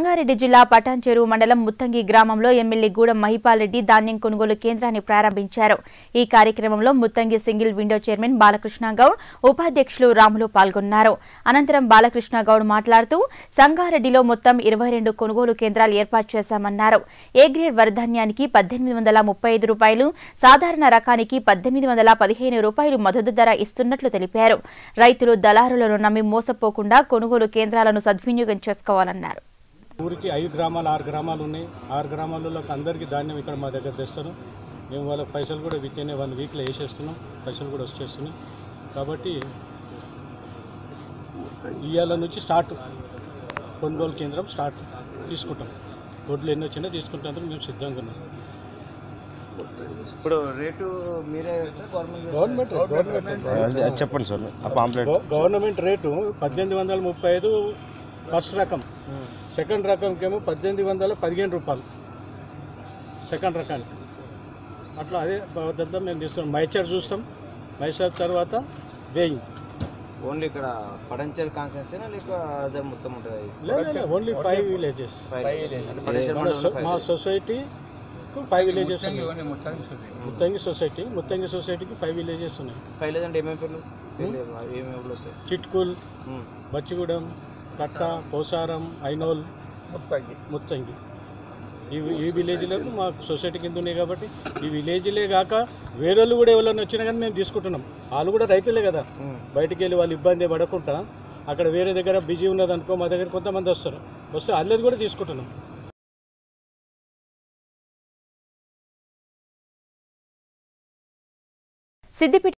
సంగారెడ్డి జిల్లా పటాన్చెరు మండలం ముత్తంగి గ్రామంలో ఎమ్మెల్యే గూడెం మహిపాల్ రెడ్డి ధాన్యం కొనుగోలు కేంద్రాన్ని ప్రారంభించారు ఈ కార్యక్రమంలో Muthangi single window chairman Balakrishna Goud ఉపాధ్యక్షులు రాములు పాల్గొన్నారు అనంతరం బాలకృష్ణ గౌడ్ మాట్లాడుతూ సంగారెడ్డిలో మొత్తం ఇరవై రెండు కొనుగోలు కేంద్రాలు ఏర్పాటు చేశామన్నారు ఏ గ్రేడ్ వరధాన్యానికి పద్దెనిమిది వందల ముప్పై ఐదు రూపాయలు సాధారణ రకానికి పద్దెనిమిది వందల పదిహేను రూపాయలు మద్దతు ధర ఇస్తున్నట్లు తెలిపారు రైతులు దళారులను నమ్మి మోసపోకుండా కొనుగోలు కేంద్రాలను సద్వినియోగం చేసుకోవాలన్నారు ఊరికి ఐదు గ్రామాలు ఆరు గ్రామాలు ఉన్నాయి ఆరు గ్రామాలలో అందరికీ ధాన్యం ఇక్కడ మా దగ్గర తెస్తారు మేము వాళ్ళకి పైసలు కూడా విత్ ఇన్ వన్ వీక్లో వేసేస్తున్నాం పైసలు కూడా వచ్చేస్తున్నాయి కాబట్టి ఇవాళ నుంచి స్టార్ట్ కొనుగోలు కేంద్రం స్టార్ట్ తీసుకుంటాం వడ్లు ఎన్ని వచ్చినా తీసుకుంటాం మేము సిద్ధంగా ఉన్నాం ఇప్పుడు రేటు మీరే గవర్నమెంట్ గవర్నమెంట్ అది చెప్పండి సార్ ఆ పాంప్లెట్ గవ- గవర్నమెంట్ రేటు పద్దెనిమిది వందల ముప్పై ఐదు ఫస్ట్ రకం సెకండ్ రకంకేమో పద్దెనిమిది వందల పదిహేను రూపాయలు సెకండ్ రకానికి అట్లా అదే పద్ధతిలో మేము తీస్తాం మైచర్ చూస్తాం మైచర్ తర్వాత వేయింగ్ ఓన్లీ ఇక్కడ పడంచల్ కాన్సెన్సేనా లేక అదే మొత్తం ఉంటుంది లేదు ఓన్లీ ఫైవ్ విలేజెస్ అంటే పడంచల్ మన మండలంలో సో- five మా villages. సొసైటీ ఫైవ్ విలేజెస్ ఉన్నాయి ముత్తంగి సొసైటీ ముత్తంగి సొసైటీకి ఫైవ్ విలేజెస్ ఉన్నాయి ఫైవ్ లేదంటే ఏమేమి పేర్లు పేర్లు ఏమేమి ఊర్లు వస్తాయి చిట్కుల్ ఉమ్. బచ్చిగూడెం కట్ట పోసారం ఐనోల్ ముత్తంగి ఈ ఈ విలేజ్లకు మా సొసైటీ కింద ఉన్నాయి కాబట్టి ఈ విలేజ్లే కాక వేరే వాళ్ళు కూడా ఎవరైనా వచ్చినా కానీ మేము తీసుకుంటున్నాం వాళ్ళు కూడా రైతులే కదా ఉమ్. బయటికి వెళ్ళి వాళ్ళు ఇబ్బంది పడకుండా అక్కడ వేరే దగ్గర బిజీ ఉన్నది అనుకో మా దగ్గర కొంతమంది వస్తారు వస్తే వాళ్ళది కూడా తీసుకుంటున్నాం సిద్దిపేట